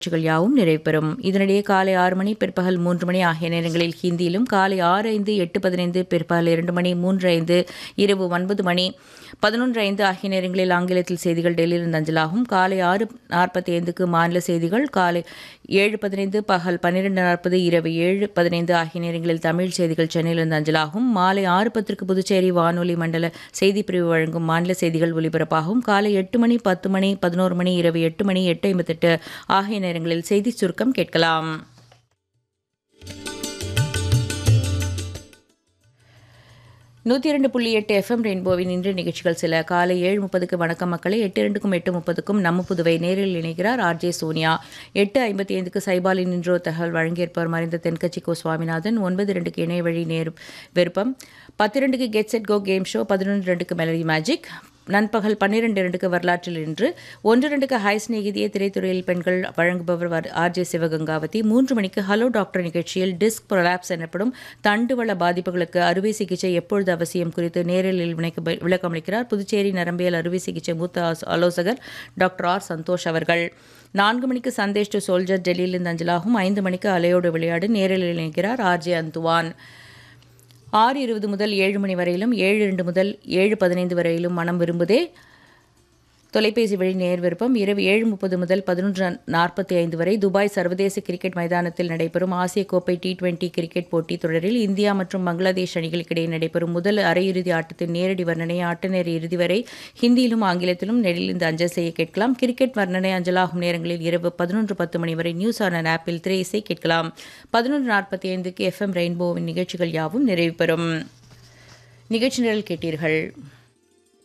நிகழ்ச்சிகள் யாவும் நிறைவு பெறும் இதனிடையே காலை ஆறு மணி பிற்பகல் மூன்று மணி ஆகிய நேரங்களில் ஹிந்தியிலும் காலை ஆறு ஐந்து எட்டு பதினைந்து பிற்பகல் இரண்டு மணி மூன்று ஐந்து இரவு ஒன்பது மணி பதினொன்று ஐந்து ஆகிய நேரங்களில் ஆங்கிலத்தில் செய்திகள் டெல்லியிலிருந்து அஞ்சலாகும் காலை ஆறு நாற்பத்தி ஐந்துக்கு மாநில செய்திகள் காலை ஏழு பதினைந்து பகல் பன்னிரெண்டு நாற்பது இரவு ஏழு பதினைந்து ஆகிய நேரங்களில் தமிழ் செய்திகள் சென்னையிலிருந்து அஞ்சலாகும் மாலை ஆறு பத்திற்கு புதுச்சேரி வானொலி மண்டல செய்தி பிரிவு வழங்கும் மாநில செய்திகள் ஒலிபரப்பாகும் காலை எட்டு மணி பத்து மணி பதினோரு மணி இரவு எட்டு மணி எட்டு ஐம்பத்தெட்டு ஆகிய நேரங்களில் செய்தி சுருக்கம் கேட்கலாம் நூற்றி இரண்டு புள்ளி எட்டு எஃப்எம் ரெயின்போவின் இன்று நிகழ்ச்சிகள் சில காலை ஏழு முப்பதுக்கு வணக்கம் மக்களை எட்டு இரண்டுக்கும் எட்டு முப்பதுக்கும் நம்ம புதுவை நேரில் இணைகிறார் ஆர்ஜே சோனியா எட்டு ஐம்பத்தி ஐந்துக்கு சைபாலின் இன்றோ தகவல் வழங்கியிருப்பவர் மறைந்த தென்கட்சி கோ சுவாமிநாதன் ஒன்பது இரண்டுக்கு இணைய வழி நேர் விருப்பம் பத்து ரெண்டுக்கு get set go game show பதினொன்று ரெண்டுக்கு மெலடி மேஜிக் நண்பகல் பன்னிரெண்டு இரண்டுக்கு வரலாற்றில் இன்று ஒன்று ரெண்டுக்கு ஹை ஸ்நேகிதிய திரைத்துறையில் பெண்கள் வழங்குபவர் ஆர்ஜே சிவகங்காவதி மூன்று மணிக்கு ஹலோ டாக்டர் நிகழ்ச்சியில் டிஸ்க் ப்ரொலாப்ஸ் எனப்படும் தண்டுவள பாதிப்புகளுக்கு அறுவை சிகிச்சை எப்பொழுது அவசியம் குறித்து நேரலில் விளக்க விளக்கமளிக்கிறார் புதுச்சேரி நரம்பியல் அறுவை சிகிச்சை மூத்த ஆலோசகர் டாக்டர் ஆர் சந்தோஷ் அவர்கள் நான்கு மணிக்கு சந்தேஷ் டு சோல்ஜர் டெல்லியிலிருந்து அஞ்சலாகும் ஐந்து மணிக்கு அலையோடு விளையாடு நேரலில் இணைக்கிறார் ஆர்ஜே அந்துவான் ஆறு இருபது முதல் ஏழு மணி வரையிலும் ஏழு இரண்டு முதல் ஏழு பதினைந்து வரையிலும் மனம் விரும்புதே தொலைபேசி வழி நேர் விருப்பம் இரவு ஏழு முப்பது முதல் பதினொன்று நாற்பத்தி ஐந்து வரை துபாய் சர்வதேச கிரிக்கெட் மைதானத்தில் நடைபெறும் ஆசிய கோப்பை டி டுவெண்டி கிரிக்கெட் போட்டித் தொடரில் இந்தியா மற்றும் பங்களாதேஷ் அணிகளுக்கிடையே நடைபெறும் முதல் அரையிறுதி ஆட்டத்தின் நேரடி வர்ணனை ஆட்ட நேர இறுதி வரை ஹிந்தியிலும் ஆங்கிலத்திலும் நெடிலிருந்து அஞ்சல் செய்ய கேட்கலாம் கிரிக்கெட் வர்ணனை அஞ்சலாகும் நேரங்களில் இரவு பதினொன்று பத்து மணி வரை நியூஸ் ஆன் ஆப்பில் திரை இசை கேட்கலாம் பதினொன்று நாற்பத்தி ஐந்துக்கு எஃப்எம் ரெயின்போவின் நிகழ்ச்சிகள் யாவும் நிறைவு பெறும் நிகழ்ச்சி நிரல் கேட்டீர்கள்